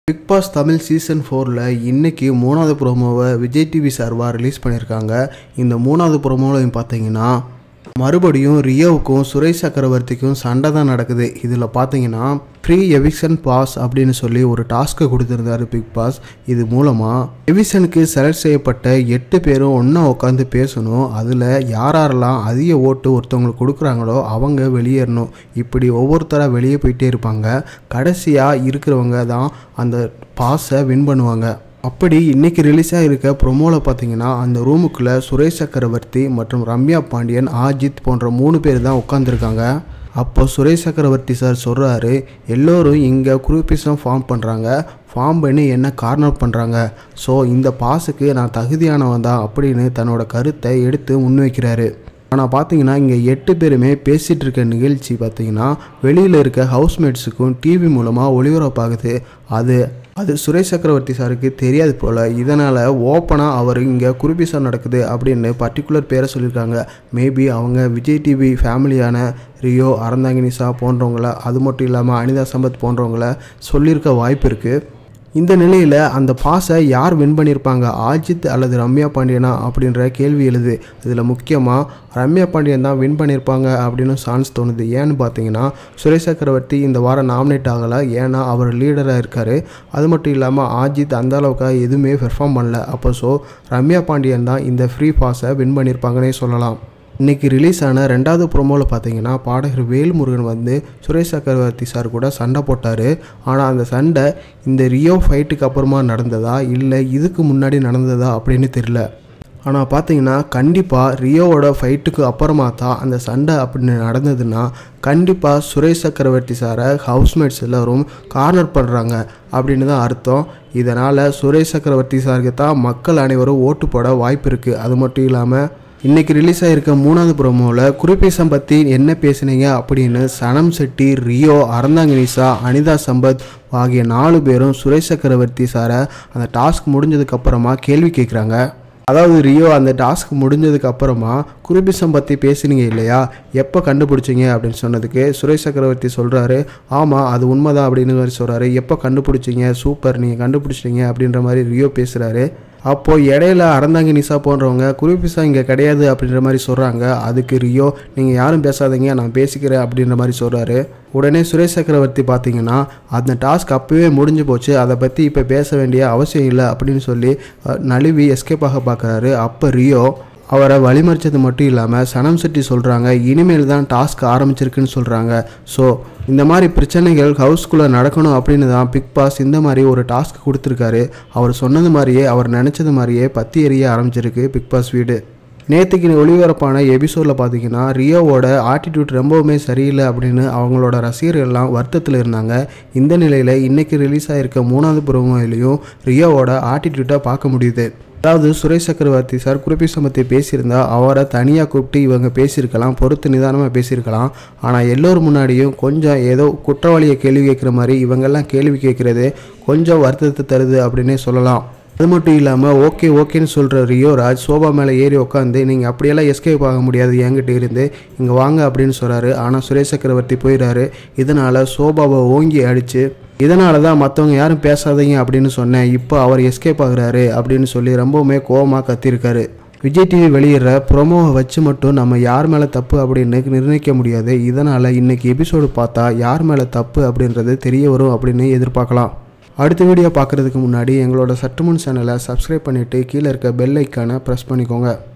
big pass Tamil season ஃபோரில் இன்னைக்கு மூணாவது ப்ரோமோவை விஜய் டிவி சார்பாக ரிலீஸ் பண்ணியிருக்காங்க இந்த மூணாவது ப்ரோமோவில் பார்த்தீங்கன்னா மறுபடியும் ரியோவுக்கும் சுரேஷ் சக்கரவர்த்திக்கும் சண்டை தான் நடக்குது இதில் பார்த்தீங்கன்னா ஃப்ரீ எவிக்ஷன் பாஸ் அப்படின்னு சொல்லி ஒரு டாஸ்க்கை கொடுத்துருந்தாரு பிக் பாஸ் இது மூலமாக எவிக்ஷனுக்கு செலக்ட் செய்யப்பட்ட எட்டு பேரும் ஒன்றா உட்காந்து பேசணும் அதில் யார் யாரெல்லாம் அதிக ஓட்டு ஒருத்தவங்களுக்கு கொடுக்குறாங்களோ அவங்க வெளியேறணும் இப்படி ஒவ்வொருத்தராக வெளியே போயிட்டே இருப்பாங்க கடைசியாக இருக்கிறவங்க தான் அந்த பாஸை வின் பண்ணுவாங்க அப்படி இன்னைக்கு ரிலீஸாக இருக்க ப்ரொமோவில் பார்த்தீங்கன்னா அந்த ரூமுக்குள்ளே சுரேஷ் சக்கரவர்த்தி மற்றும் ரம்யா பாண்டியன் ஆஜித் போன்ற மூணு பேர் தான் உட்காந்துருக்காங்க அப்போ சுரேஷ் சக்கரவர்த்தி சார் சொல்கிறாரு எல்லோரும் இங்கே குரூப்பிசம் ஃபார்ம் பண்ணுறாங்க ஃபார்ம் பண்ணி என்ன கார்னர் பண்ணுறாங்க ஸோ இந்த பாஸுக்கு நான் தகுதியானவன் தான் அப்படின்னு தன்னோட கருத்தை எடுத்து முன்வைக்கிறாரு ஆனால் பார்த்தீங்கன்னா இங்கே எட்டு பேருமே பேசிகிட்டு இருக்க நிகழ்ச்சி பார்த்தீங்கன்னா வெளியில் இருக்க ஹவுஸ்மேட்ஸுக்கும் டிவி மூலமாக ஒளிபரப்பாகுது அது அது சுரேஷ் சக்கரவர்த்தி சாருக்கு தெரியாது போல் இதனால் ஓப்பனாக அவர் இங்கே குருபிசம் நடக்குது அப்படின்னு பர்டிகுலர் பேரை சொல்லியிருக்காங்க மேபி அவங்க விஜய் டிவி ஃபேமிலியான ரியோ அறந்தாங்கினிசா போன்றவங்கள அது மட்டும் இல்லாமல் அனிதா சம்பத் போன்றவங்கள சொல்லியிருக்க வாய்ப்பு இருக்குது இந்த நிலையில் அந்த பாஸை யார் வின் பண்ணியிருப்பாங்க ஆஜித் அல்லது ரம்யா பாண்டியனா அப்படின்ற கேள்வி எழுது இதில் முக்கியமாக ரம்யா பாண்டியன் தான் வின் பண்ணியிருப்பாங்க அப்படின்னு சான்ஸ் தோணுது ஏன்னு பார்த்தீங்கன்னா சுரேஷ் சக்கரவர்த்தி இந்த வாரம் நாமினேட் ஆகலை ஏன்னா அவர் லீடராக இருக்கார் அது மட்டும் இல்லாமல் ஆஜித் அந்த அளவுக்கு எதுவுமே பெர்ஃபார்ம் பண்ணல அப்போ ஸோ ரம்யா பாண்டியன் தான் இந்த ஃப்ரீ பாஸை வின் பண்ணியிருப்பாங்கன்னே சொல்லலாம் இன்றைக்கி ரிலீஸ் ஆன ரெண்டாவது ப்ரோமோவில் பார்த்தீங்கன்னா பாடகர் வேல்முருகன் வந்து சுரேஷ் சக்கரவர்த்தி சார் கூட சண்டை போட்டார் ஆனால் அந்த சண்டை இந்த ரியோ ஃபைட்டுக்கு அப்புறமா நடந்ததா இல்லை இதுக்கு முன்னாடி நடந்ததா அப்படின்னு தெரியல ஆனால் பார்த்தீங்கன்னா கண்டிப்பாக ரியோவோட ஃபைட்டுக்கு அப்புறமா தான் அந்த சண்டை அப்படின்னு நடந்ததுன்னா கண்டிப்பாக சுரேஷ் சக்கரவர்த்தி சாரை ஹவுஸ்மேட்ஸ் எல்லோரும் கார்னர் பண்ணுறாங்க அப்படின்னு தான் அர்த்தம் இதனால் சுரேஷ் சக்கரவர்த்தி சாருக்கு தான் மக்கள் அனைவரும் ஓட்டு போட வாய்ப்பு இருக்குது அது மட்டும் இல்லாமல் இன்றைக்கி ரிலீஸ் ஆகிருக்க மூணாவது ப்ரோமோவில் குறிப்பேசம் பற்றி என்ன பேசுனீங்க அப்படின்னு சனம் செட்டி ரியோ அறந்தாங்கினிசா அனிதா சம்பத் ஆகிய நாலு பேரும் சுரேஷ் சக்கரவர்த்தி சாரை அந்த டாஸ்க் முடிஞ்சதுக்கப்புறமா கேள்வி கேட்குறாங்க அதாவது ரியோ அந்த டாஸ்க் முடிஞ்சதுக்கு அப்புறமா குருபிசம் பற்றி பேசுனீங்க இல்லையா எப்போ கண்டுபிடிச்சிங்க அப்படின்னு சொன்னதுக்கு சுரேஷ் சக்கரவர்த்தி சொல்கிறாரு ஆமாம் அது உண்மைதான் அப்படின்னு மாதிரி சொல்கிறாரு எப்போ கண்டுபிடிச்சிங்க சூப்பர் நீங்கள் கண்டுபிடிச்சிட்டீங்க அப்படின்ற மாதிரி ரியோ பேசுகிறாரு அப்போது இடையில அறந்தாங்க நிசா போன்றவங்க குருபிசா இங்கே கிடையாது அப்படின்ற மாதிரி சொல்கிறாங்க அதுக்கு ரியோ நீங்கள் யாரும் பேசாதீங்க நான் பேசிக்கிறேன் அப்படின்ற மாதிரி சொல்கிறாரு உடனே சுரேஷ் சக்கரவர்த்தி பார்த்தீங்கன்னா அந்த டாஸ்க் அப்போவே முடிஞ்சு போச்சு அதை பற்றி இப்போ பேச வேண்டிய அவசியம் இல்லை அப்படின்னு சொல்லி அஹ், நழுவி எஸ்கேப் ஆக பார்க்குறாரு அப்போ ரியோ அவரை வழிமறிச்சது மட்டும் இல்லாமல் சனம் செட்டி சொல்கிறாங்க இனிமேல் தான் டாஸ்க் ஆரம்பிச்சிருக்குன்னு சொல்கிறாங்க ஸோ இந்த மாதிரி பிரச்சனைகள் ஹவுஸ்குள்ளே நடக்கணும் அப்படின்னு தான் பிக் பாஸ் இந்த மாதிரி ஒரு டாஸ்க் கொடுத்துருக்காரு அவர் சொன்னது மாதிரியே அவர் நினச்சது மாதிரியே பத்தி எரிய ஆரம்பிச்சிருக்கு பிக் பாஸ் வீடு நேற்றுக்கு ஒளிபரப்பான எபிசோடில் பார்த்தீங்கன்னா ரியோவோட ஆட்டிடியூட் ரொம்பவுமே சரியில்லை அப்படின்னு அவங்களோட ரசிகர்கள் எல்லாம் வருத்தத்தில் இருந்தாங்க இந்த நிலையில் இன்னைக்கு ரிலீஸ் ஆகிருக்க மூணாவது புறமையிலையும் ரியோவோட ஆட்டிடியூட்டை பார்க்க முடியுது அதாவது சுரேஷ் சக்கரவர்த்தி சார் குறிப்பிட்ட பற்றி பேசியிருந்தா அவரை தனியாக கூப்பிட்டு இவங்க பேசியிருக்கலாம் பொறுத்து நிதானமாக பேசியிருக்கலாம் ஆனால் எல்லோரும் முன்னாடியும் கொஞ்சம் ஏதோ குற்றவாளியை கேள்வி கேட்குற மாதிரி இவங்கெல்லாம் கேள்வி கேட்குறது கொஞ்சம் வருத்தத்தை தருது அப்படின்னே சொல்லலாம் அது மட்டும் இல்லாமல் ஓகே ஓகேன்னு சொல்கிற ரியோராஜ் சோபா மேலே ஏறி உட்காந்து நீங்கள் அப்படியெல்லாம் எஸ்கேப் ஆக முடியாது என்கிட்ட இருந்து இங்கே வாங்க அப்படின்னு சொல்கிறாரு ஆனால் சுரேஷ் சக்கரவர்த்தி போயிடுறாரு இதனால் சோபாவை ஓங்கி அடித்து இதனால தான் மற்றவங்க யாரும் பேசாதீங்க அப்படின்னு சொன்னேன் இப்போ அவர் எஸ்கேப் ஆகுறாரு அப்படின்னு சொல்லி ரொம்பவுமே கோவமாக கத்திருக்காரு விஜய் டிவி வெளியிடுற ப்ரொமோவை வச்சு மட்டும் நம்ம யார் மேலே தப்பு அப்படின்னு நிர்ணயிக்க முடியாது இதனால் இன்னைக்கு எபிசோடு பார்த்தா யார் மேலே தப்பு அப்படின்றது தெரிய வரும் அப்படின்னு எதிர்பார்க்கலாம் அடுத்த வீடியோ பார்க்குறதுக்கு முன்னாடி எங்களோட சற்றுமுன் சேனலை சப்ஸ்கிரைப் பண்ணிவிட்டு கீழே இருக்க பெல் ஐக்கானை ப்ரெஸ் பண்ணிக்கோங்க